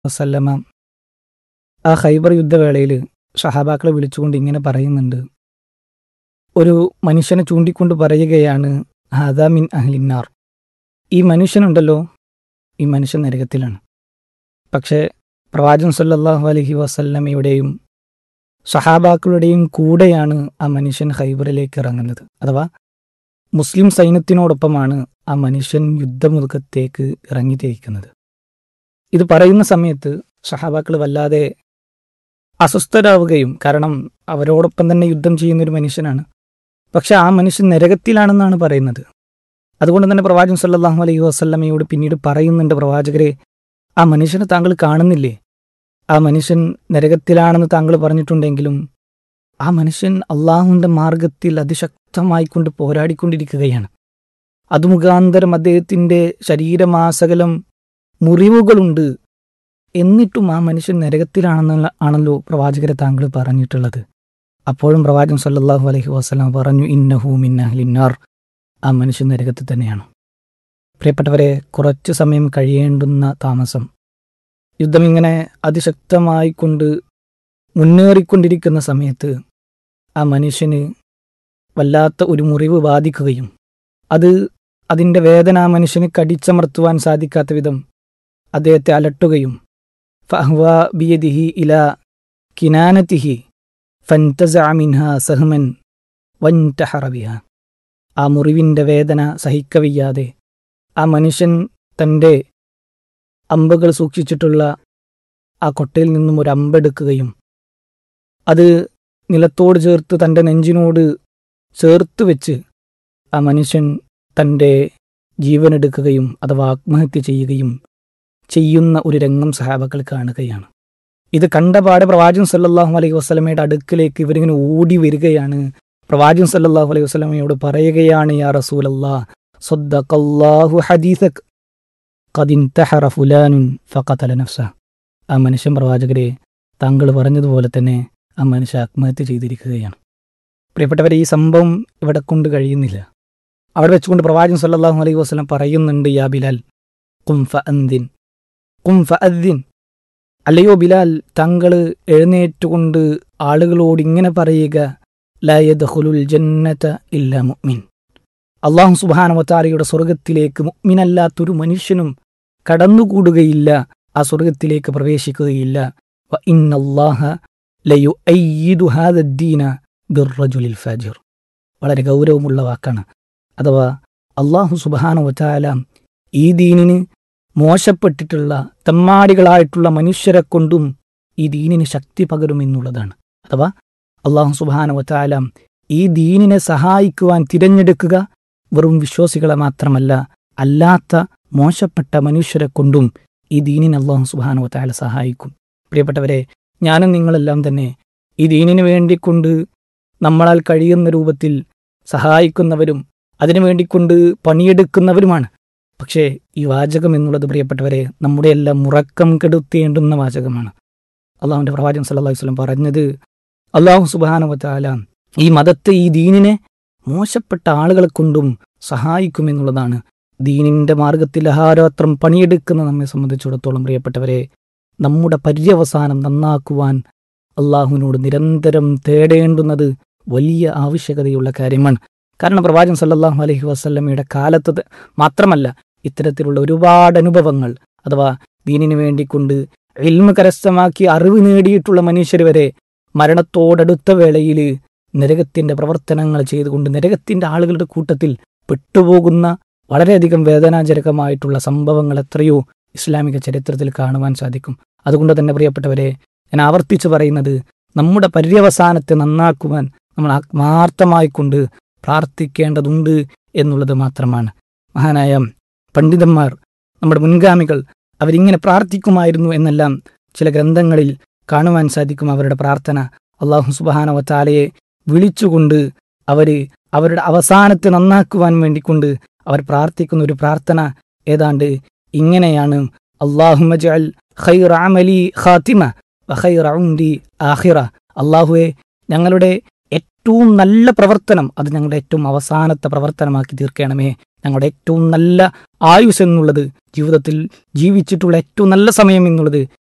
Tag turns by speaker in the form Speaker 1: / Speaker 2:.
Speaker 1: വസല്ലമ ആ ഖൈബർ യുദ്ധവേളയിൽ ഷഹാബാക്കളെ വിളിച്ചുകൊണ്ട് ഇങ്ങനെ പറയുന്നുണ്ട് ഒരു മനുഷ്യനെ ചൂണ്ടിക്കൊണ്ട് പറയുകയാണ് ഹാദാ മിൻ അഹ്ലിന്നാർ ഈ മനുഷ്യനുണ്ടല്ലോ ഈ മനുഷ്യൻ നരകത്തിലാണ് പക്ഷേ പ്രവാചകൻ സല്ലല്ലാഹു അലൈഹി വസല്ലമയുടെയും സഹാബാക്കളുടെയും കൂടെയാണ് ആ മനുഷ്യൻ ഖൈബറിലേക്ക് ഇറങ്ങുന്നത് അഥവാ മുസ്ലിം സൈന്യത്തിനോടൊപ്പമാണ് ആ മനുഷ്യൻ യുദ്ധമുഖത്തേക്ക് ഇറങ്ങിത്തിരിക്കുന്നത് ഇത് പറയുന്ന സമയത്ത് സഹാബാക്കൾ വല്ലാതെ അസ്വസ്ഥരാവുകയും കാരണം അവരോടൊപ്പം തന്നെ യുദ്ധം ചെയ്യുന്ന ഒരു മനുഷ്യനാണ് പക്ഷെ ആ മനുഷ്യൻ നരകത്തിലാണെന്നാണ് പറയുന്നത് അതുകൊണ്ട് തന്നെ പ്രവാചകൻ സല്ലല്ലാഹു അലൈഹി വസല്ലമയോട് പിന്നീട് പറയുന്നുണ്ട് പ്രവാചകരെ ആ മനുഷ്യനെ താങ്കൾ കാണുന്നില്ലേ ആ മനുഷ്യൻ നരകത്തിലാണെന്ന് താങ്കൾ പറഞ്ഞിട്ടുണ്ടെങ്കിലും ആ മനുഷ്യൻ അള്ളാഹുവിൻ്റെ മാർഗത്തിൽ അതിശക്തമായിക്കൊണ്ട് പോരാടിക്കൊണ്ടിരിക്കുകയാണ് അത് മുഖാന്തരം അദ്ദേഹത്തിൻ്റെ ശരീരമാസകലം മുറിവുകളുണ്ട് എന്നിട്ടും ആ മനുഷ്യൻ നരകത്തിലാണെന്നുള്ള ആണല്ലോ പ്രവാചകരെ താങ്കൾ പറഞ്ഞിട്ടുള്ളത് അപ്പോഴും പ്രവാചകൻ സല്ലല്ലാഹു അലൈഹി വസല്ലം പറഞ്ഞു ഇന്നഹു മിന്നഹ്ലിന്നാർ ആ മനുഷ്യൻ നരകത്തിൽ തന്നെയാണ് പ്രിയപ്പെട്ടവരെ കുറച്ച് സമയം കഴിയേണ്ടുന്ന താമസം യുദ്ധം ഇങ്ങനെ അതിശക്തമായി കൊണ്ട് മുന്നേറിക്കൊണ്ടിരിക്കുന്ന സമയത്ത് ആ മനുഷ്യന് വല്ലാത്ത ഒരു മുറിവ് ബാധിക്കുകയും അത് അതിൻ്റെ വേദന ആ മനുഷ്യന് കടിച്ചമർത്തുവാൻ സാധിക്കാത്ത വിധം അദ്ദേഹത്തെ അലട്ടുകയും ഫഹ്വ ബിയദിഹി ഇല കിനാനത്തിഹി ഫൻതസഅ മിൻഹ സഹ്മൻ വൻതഹറ ബിഹ ആ മുറിവിൻ്റെ വേദന സഹിക്കവയ്യാതെ ആ മനുഷ്യൻ തൻ്റെ അമ്പുകൾ സൂക്ഷിച്ചിട്ടുള്ള ആ കൊട്ടയിൽ നിന്നും ഒരു അമ്പെടുക്കുകയും അത് നിലത്തോട് ചേർത്ത് തൻ്റെ നെഞ്ചിനോട് ചേർത്ത് വെച്ച് ആ മനുഷ്യൻ തൻ്റെ ജീവനെടുക്കുകയും അഥവാ ആത്മഹത്യ ചെയ്യുകയും ചെയ്യുന്ന ഒരു രംഗം സഹാബക്കൾ കാണുകയാണ് ഇത് കണ്ടപാടെ പ്രവാചകൻ സല്ലല്ലാഹു അലൈഹി വസ്ലമയുടെ അടുക്കിലേക്ക് ഇവരിങ്ങനെ ഓടി വരികയാണ് പ്രവാചകൻ സല്ലല്ലാഹു അലൈഹി വസ്ലമയോട് പറയുകയാണ് യാ റസൂലല്ലാ സ്വദ്ദഖല്ലാഹു ഹദീസക് ഖദിൻതഹറ ഫുലാനുൻ ഫഖതല നഫ്സ ആ മനുഷ്യൻ പ്രവാചകരെ താങ്കൾ പറഞ്ഞതുപോലെ തന്നെ ആ മനുഷ്യ ആത്മഹത്യ ചെയ്തിരിക്കുകയാണ് പ്രിയപ്പെട്ടവരെ ഈ സംഭവം ഇവിടെ കൊണ്ട് കഴിയുന്നില്ല അവിടെ വെച്ചുകൊണ്ട് പ്രവാചകൻ സല്ലല്ലാഹു അലൈഹി വസല്ലം പറയുന്നുണ്ട് യാ ബിലാൽ കും ഫഅന്ദിൻ കും ഫഅദ്ദിൻ അല്ലയോ ബിലാൽ താങ്കൾ എഴുന്നേറ്റുകൊണ്ട് ആളുകളോട് ഇങ്ങനെ പറയുക ലാ യദ്ഖുലുൽ ജന്നത ഇല്ല മുഅ്മിൻ അള്ളാഹു സുബാനവത്താരയുടെ സ്വർഗത്തിലേക്ക് മുഅ്മിനല്ലാത്തൊരു മനുഷ്യനും കടന്നുകൂടുകയില്ല ആ സ്വർഗത്തിലേക്ക് പ്രവേശിക്കുകയില്ല വ ഇന്നല്ലാഹ ലയുഅയ്യിദു ഹാദദ്ദീന ബിർറജുലിൽ ഫാജിർ വളരെ ഗൗരവമുള്ള വാക്കാണ് അഥവാ അള്ളാഹു സുബാനവത്താല ഈ ദീനിന് മോശപ്പെട്ടിട്ടുള്ള തെമ്മാടികളായിട്ടുള്ള മനുഷ്യരെ കൊണ്ടും ഈ ദീനിന് ശക്തി പകരുമെന്നുള്ളതാണ് അഥവാ അള്ളാഹു സുബാനവത്താല ഈ ദീനിനെ സഹായിക്കുവാൻ തിരഞ്ഞെടുക്കുക വെറും വിശ്വാസികളെ മാത്രമല്ല അല്ലാത്ത മോശപ്പെട്ട മനുഷ്യരെ കൊണ്ടും ഈ ദീനിനെ അള്ളാഹു സുബാനുവത്തായാല സഹായിക്കും പ്രിയപ്പെട്ടവരെ ഞാനും നിങ്ങളെല്ലാം തന്നെ ഈ ദീനിന് വേണ്ടിക്കൊണ്ട് നമ്മളാൽ കഴിയുന്ന രൂപത്തിൽ സഹായിക്കുന്നവരും അതിനു വേണ്ടിക്കൊണ്ട് പണിയെടുക്കുന്നവരുമാണ് പക്ഷേ ഈ വാചകം എന്നുള്ളത് പ്രിയപ്പെട്ടവരെ നമ്മുടെ എല്ലാം മുറക്കം കെടുത്തേണ്ടുന്ന വാചകമാണ് അള്ളാഹുവിൻ്റെ പ്രവാചകൻ സല്ലല്ലാഹു അലൈഹി വസല്ലം പറഞ്ഞത് അള്ളാഹു സുബാനുവത്താല ഈ മതത്തെ ഈ ദീനിനെ മോശപ്പെട്ട ആളുകളെ കൊണ്ടും സഹായിക്കുമെന്നുള്ളതാണ് ദീനിന്റെ മാർഗത്തിൽ അഹാരാത്രം പണിയെടുക്കുന്ന നമ്മെ സംബന്ധിച്ചിടത്തോളം പ്രിയപ്പെട്ടവരെ നമ്മുടെ പര്യവസാനം നന്നാക്കുവാൻ അള്ളാഹുവിനോട് നിരന്തരം തേടേണ്ടുന്നത് വലിയ ആവശ്യകതയുള്ള കാര്യമാണ് കാരണം പ്രവാചകൻ സല്ലല്ലാഹു അലൈഹി വസല്ലമയുടെ കാലത്ത് ത- മാത്രമല്ല ഇത്തരത്തിലുള്ള ഒരുപാട് അനുഭവങ്ങൾ അഥവാ ദീനിനു വേണ്ടിക്കൊണ്ട് ഇൽമ കരസ്ഥമാക്കി അറിവ് നേടിയിട്ടുള്ള മനുഷ്യർ വരെ മരണത്തോടടുത്ത വേളയിൽ നരകത്തിന്റെ പ്രവർത്തനങ്ങൾ ചെയ്തുകൊണ്ട് നരകത്തിന്റെ ആളുകളുടെ കൂട്ടത്തിൽ പെട്ടുപോകുന്ന വളരെയധികം വേദനാജനകമായിട്ടുള്ള സംഭവങ്ങൾ എത്രയോ ഇസ്ലാമിക ചരിത്രത്തിൽ കാണുവാൻ സാധിക്കും അതുകൊണ്ട് തന്നെ പ്രിയപ്പെട്ടവരെ ഞാൻ ആവർത്തിച്ചു പറയുന്നത് നമ്മുടെ പര്യവസാനത്തെ നന്നാക്കുവാൻ നമ്മൾ ആത്മാർത്ഥമായിക്കൊണ്ട് പ്രാർത്ഥിക്കേണ്ടതുണ്ട് എന്നുള്ളത് മാത്രമാണ് മഹാനായ പണ്ഡിതന്മാർ നമ്മുടെ മുൻഗാമികൾ അവരിങ്ങനെ പ്രാർത്ഥിക്കുമായിരുന്നു എന്നെല്ലാം ചില ഗ്രന്ഥങ്ങളിൽ കാണുവാൻ സാധിക്കും അവരുടെ പ്രാർത്ഥന അള്ളാഹു സുബാനവത്താലയെ വിളിച്ചുകൊണ്ട് അവര് അവരുടെ അവസാനത്തെ നന്നാക്കുവാൻ വേണ്ടിക്കൊണ്ട് അവർ പ്രാർത്ഥിക്കുന്ന ഒരു പ്രാർത്ഥന ഏതാണ്ട് ഇങ്ങനെയാണ് അള്ളാഹുമജൽ ഖൈർ അമലി ഖാത്തിമ വഖൈർ ഉംരി ആഖിറ അള്ളാഹുവെ ഞങ്ങളുടെ ഏറ്റവും നല്ല പ്രവർത്തനം അത് ഞങ്ങളുടെ ഏറ്റവും അവസാനത്തെ പ്രവർത്തനമാക്കി തീർക്കണമേ ഞങ്ങളുടെ ഏറ്റവും നല്ല ആയുസ് എന്നുള്ളത് ജീവിതത്തിൽ ജീവിച്ചിട്ടുള്ള ഏറ്റവും നല്ല സമയം എന്നുള്ളത്